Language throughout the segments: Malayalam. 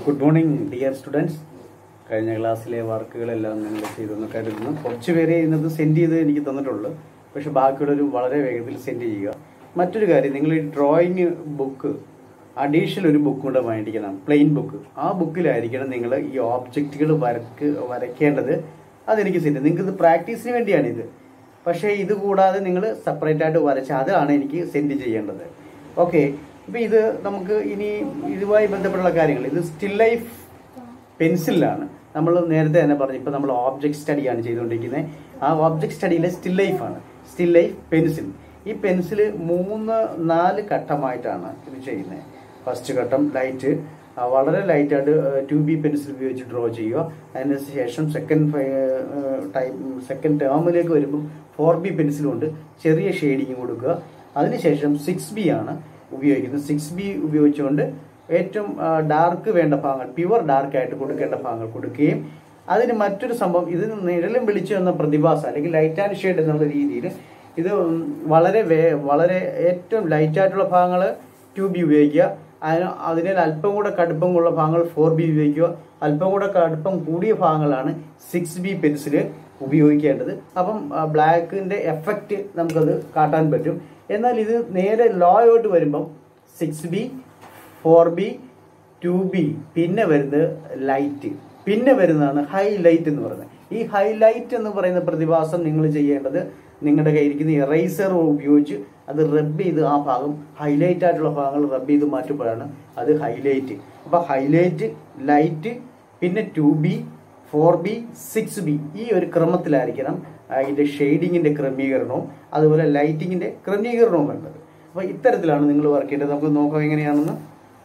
ഗുഡ് മോർണിംഗ് ഡിയർ സ്റ്റുഡൻസ് കഴിഞ്ഞ ക്ലാസ്സിലെ വർക്കുകളെല്ലാം നിങ്ങൾ ചെയ്തെന്ന് കരുതുന്നു കുറച്ച് പേരെ ഇന്നത് സെൻഡ് ചെയ്ത് എനിക്ക് തന്നിട്ടുള്ളൂ പക്ഷെ ബാക്കിയുള്ളൊരു വളരെ വേഗത്തിൽ സെൻഡ് ചെയ്യുക മറ്റൊരു കാര്യം നിങ്ങൾ ഈ ഡ്രോയിങ് ബുക്ക് അഡീഷണൽ ഒരു ബുക്ക് കൂടെ മേടിക്കണം പ്ലെയിൻ ബുക്ക് ആ ബുക്കിലായിരിക്കണം നിങ്ങൾ ഈ ഓബ്ജക്റ്റുകൾ വരക്ക് വരയ്ക്കേണ്ടത് അതെനിക്ക് സെൻഡ് നിങ്ങൾക്ക് ഇത് പ്രാക്ടീസിന് വേണ്ടിയാണിത് പക്ഷേ ഇത് കൂടാതെ നിങ്ങൾ സെപ്പറേറ്റ് ആയിട്ട് വരച്ച് അതാണ് എനിക്ക് സെൻഡ് ചെയ്യേണ്ടത് ഓക്കെ ഇപ്പം ഇത് നമുക്ക് ഇനി ഇതുമായി ബന്ധപ്പെട്ടുള്ള കാര്യങ്ങൾ ഇത് സ്റ്റിൽ ലൈഫ് പെൻസിലാണ് നമ്മൾ നേരത്തെ തന്നെ പറഞ്ഞു ഇപ്പം നമ്മൾ ഓബ്ജക്ട് സ്റ്റഡിയാണ് ചെയ്തുകൊണ്ടിരിക്കുന്നത് ആ ഓബ്ജക്ട് സ്റ്റഡിയിലെ സ്റ്റിൽ ലൈഫാണ് സ്റ്റിൽ ലൈഫ് പെൻസിൽ ഈ പെൻസിൽ മൂന്ന് നാല് ഘട്ടമായിട്ടാണ് ഇത് ചെയ്യുന്നത് ഫസ്റ്റ് ഘട്ടം ലൈറ്റ് വളരെ ലൈറ്റായിട്ട് ടു ബി പെൻസിൽ ഉപയോഗിച്ച് ഡ്രോ ചെയ്യുക അതിന് ശേഷം സെക്കൻഡ് ടൈം സെക്കൻഡ് ടേമിലേക്ക് വരുമ്പോൾ ഫോർ ബി പെൻസിൽ കൊണ്ട് ചെറിയ ഷെയ്ഡിങ് കൊടുക്കുക അതിനുശേഷം സിക്സ് ബി ആണ് ഉപയോഗിക്കുന്നത് സിക്സ് ബി ഉപയോഗിച്ചുകൊണ്ട് ഏറ്റവും ഡാർക്ക് വേണ്ട ഭാഗങ്ങൾ പ്യുവർ ഡാർക്ക് ആയിട്ട് കൊടുക്കേണ്ട ഭാഗങ്ങൾ കൊടുക്കുകയും അതിന് മറ്റൊരു സംഭവം ഇത് നിഴലും വെളിച്ചം എന്ന പ്രതിഭാസം അല്ലെങ്കിൽ ലൈറ്റ് ആൻഡ് ഷെയ്ഡ് എന്നുള്ള രീതിയിൽ ഇത് വളരെ വേ വളരെ ഏറ്റവും ലൈറ്റ് ആയിട്ടുള്ള ഭാഗങ്ങൾ ടു ബി ഉപയോഗിക്കുക അതിന് അതിന് അല്പം കൂടെ കടുപ്പമുള്ള ഭാഗങ്ങൾ ഫോർ ബി ഉപയോഗിക്കുക അല്പം കൂടെ കടുപ്പം കൂടിയ ഭാഗങ്ങളാണ് സിക്സ് ബി പെൻസിൽ ഉപയോഗിക്കേണ്ടത് അപ്പം ബ്ലാക്കിന്റെ എഫക്റ്റ് നമുക്കത് കാട്ടാൻ പറ്റും എന്നാൽ ഇത് നേരെ ലോയോട്ട് വരുമ്പം six B four B two B പിന്നെ വരുന്നത് ലൈറ്റ് പിന്നെ വരുന്നതാണ് ഹൈലൈറ്റ് എന്ന് പറയുന്നത് ഈ ഹൈലൈറ്റ് എന്ന് പറയുന്ന പ്രതിഭാസം നിങ്ങൾ ചെയ്യേണ്ടത് നിങ്ങളുടെ കയ്യിരിക്കുന്ന ഇറൈസർ ഉപയോഗിച്ച് അത് റബ്ബ് ചെയ്ത് ആ ഭാഗം ഹൈലൈറ്റ് ആയിട്ടുള്ള ഭാഗങ്ങൾ റബ്ബ് ചെയ്ത് മാറ്റുമ്പോഴാണ് അത് ഹൈലൈറ്റ് അപ്പോൾ ഹൈലൈറ്റ് ലൈറ്റ് പിന്നെ two B four B six B ഈ ഒരു ക്രമത്തിലായിരിക്കണം അതിൻ്റെ ഷെയ്ഡിങ്ങിൻ്റെ ക്രമീകരണവും അതുപോലെ ലൈറ്റിങ്ങിൻ്റെ ക്രമീകരണവും വേണ്ടത് അപ്പോൾ ഇത്തരത്തിലാണ് നിങ്ങൾ വർക്ക് ചെയ്യേണ്ടത് നമുക്ക് നോക്കാം എങ്ങനെയാണെന്ന്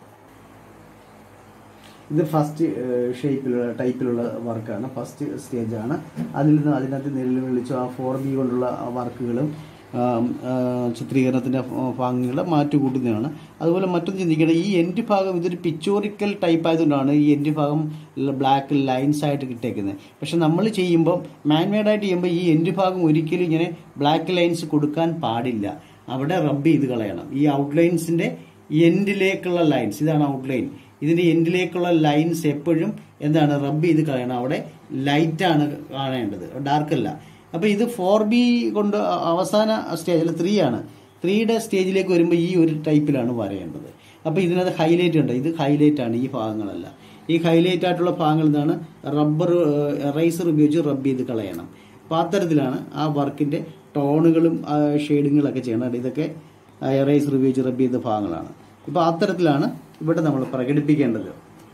ഇത് ഫസ്റ്റ് ഷേപ്പിലുള്ള ടൈപ്പിലുള്ള വർക്കാണ് ഫസ്റ്റ് സ്റ്റേജാണ് അതിൽ നിന്ന് അതിനകത്ത് നിഴൽ വിളിച്ചു ആ ഫോർ ബി കൊണ്ടുള്ള വർക്കുകളും ചിത്രീകരണത്തിൻ്റെ ഭാഗങ്ങൾ മാറ്റുകൂട്ടുന്നതാണ് അതുപോലെ മറ്റൊന്ന് ചിന്തിക്കേണ്ടത് ഈ എൻഡ് ഭാഗം ഇതൊരു പിച്ചോറിക്കൽ ടൈപ്പ് ആയതുകൊണ്ടാണ് ഈ എൻഡ് ഭാഗം ബ്ലാക്ക് ലൈൻസ് ആയിട്ട് കിട്ടേക്കുന്നത് പക്ഷെ നമ്മൾ ചെയ്യുമ്പോൾ മാൻമേഡായിട്ട് ചെയ്യുമ്പോൾ ഈ എൻഡ് ഭാഗം ഒരിക്കലും ഇങ്ങനെ ബ്ലാക്ക് ലൈൻസ് കൊടുക്കാൻ പാടില്ല അവിടെ റബ്ബ് ചെയ്ത് കളയണം ഈ ഔട്ട്ലൈൻസിൻ്റെ എൻഡിലേക്കുള്ള ലൈൻസ് ഇതാണ് ഔട്ട്ലൈൻ ഇതിൻ്റെ എൻഡിലേക്കുള്ള ലൈൻസ് എപ്പോഴും എന്താണ് റബ്ബ് ചെയ്ത് കളയണം അവിടെ ലൈറ്റാണ് കാണേണ്ടത് ഡാർക്കല്ല അപ്പോൾ ഇത് ഫോർ ബി കൊണ്ട് അവസാന സ്റ്റേജിൽ ത്രീ ആണ് ത്രീയുടെ സ്റ്റേജിലേക്ക് വരുമ്പോൾ ഈ ഒരു ടൈപ്പിലാണ് വരേണ്ടത് അപ്പോൾ ഇതിനകത്ത് ഹൈലൈറ്റ് ഉണ്ട് ഇത് ഹൈലൈറ്റ് ആണ് ഈ ഭാഗങ്ങളല്ല ഈ ഹൈലൈറ്റ് ആയിട്ടുള്ള ഭാഗങ്ങൾ എന്താണ് റബ്ബർ റൈസർ ഉപയോഗിച്ച് റബ്ബ് ചെയ്ത് കളയണം അപ്പോൾ അത്തരത്തിലാണ് ആ വർക്കിൻ്റെ ടോണുകളും ഷെയ്ഡിങ്ങുകളൊക്കെ ചെയ്യണം ഇതൊക്കെ എറൈസർ ഉപയോഗിച്ച് റബ്ബ് ചെയ്ത ഭാഗങ്ങളാണ് ഇപ്പോൾ അത്തരത്തിലാണ് ഇവിടെ നമ്മൾ പ്രകടിപ്പിക്കേണ്ടത്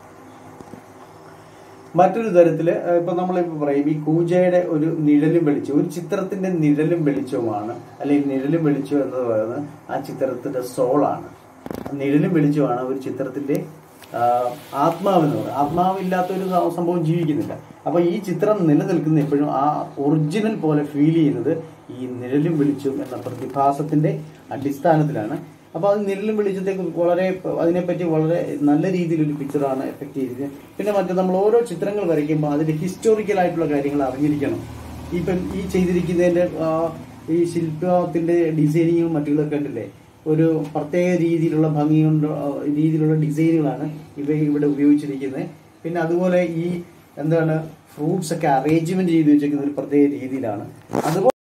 മറ്റൊരു തരത്തിൽ ഇപ്പൊ നമ്മളിപ്പോ പറയും ഈ കൂജയുടെ ഒരു നിഴലും വെളിച്ചം ഒരു ചിത്രത്തിന്റെ നിഴലും വെളിച്ചവുമാണ് അല്ലെങ്കിൽ നിഴലും വെളിച്ചം എന്ന് പറയുന്നത് ആ ചിത്രത്തിന്റെ സോളാണ് നിഴലും വെളിച്ചമാണ് ഒരു ചിത്രത്തിന്റെ ആത്മാവെന്ന് പറയുന്നത് ആത്മാവില്ലാത്ത ഒരു സംഭവം ജീവിക്കുന്നില്ല അപ്പൊ ഈ ചിത്രം നിലനിൽക്കുന്ന എപ്പോഴും ആ ഒറിജിനൽ പോലെ ഫീൽ ചെയ്യുന്നത് ഈ നിഴലും വെളിച്ചവും എന്ന പ്രതിഭാസത്തിന്റെ അടിസ്ഥാനത്തിലാണ് അപ്പോൾ അത് നിഴലും വെളിച്ചത്തേക്ക് വളരെ അതിനെപ്പറ്റി വളരെ നല്ല രീതിയിൽ ഒരു പിക്ചറാണ് എഫക്ട് ചെയ്തിരിക്കുന്നത് പിന്നെ മറ്റേ നമ്മൾ ഓരോ ചിത്രങ്ങൾ വരയ്ക്കുമ്പോൾ അതിന്റെ ഹിസ്റ്റോറിക്കൽ ആയിട്ടുള്ള കാര്യങ്ങൾ അറിഞ്ഞിരിക്കണം ഇപ്പം ഈ ചെയ്തിരിക്കുന്നതിന്റെ ഈ ശില്പത്തിന്റെ ഡിസൈനിങ്ങും മറ്റുള്ളതൊക്കെ ഉണ്ടല്ലേ ഒരു പ്രത്യേക രീതിയിലുള്ള ഭംഗി കൊണ്ട് രീതിയിലുള്ള ഡിസൈനുകളാണ് ഇവ ഇവിടെ ഉപയോഗിച്ചിരിക്കുന്നത് പിന്നെ അതുപോലെ ഈ എന്താണ് ഫ്രൂട്ട്സ് ഒക്കെ അറേഞ്ച്മെന്റ് ചെയ്ത് വെച്ചിരിക്കുന്ന ഒരു പ്രത്യേക രീതിയിലാണ് അതുപോലെ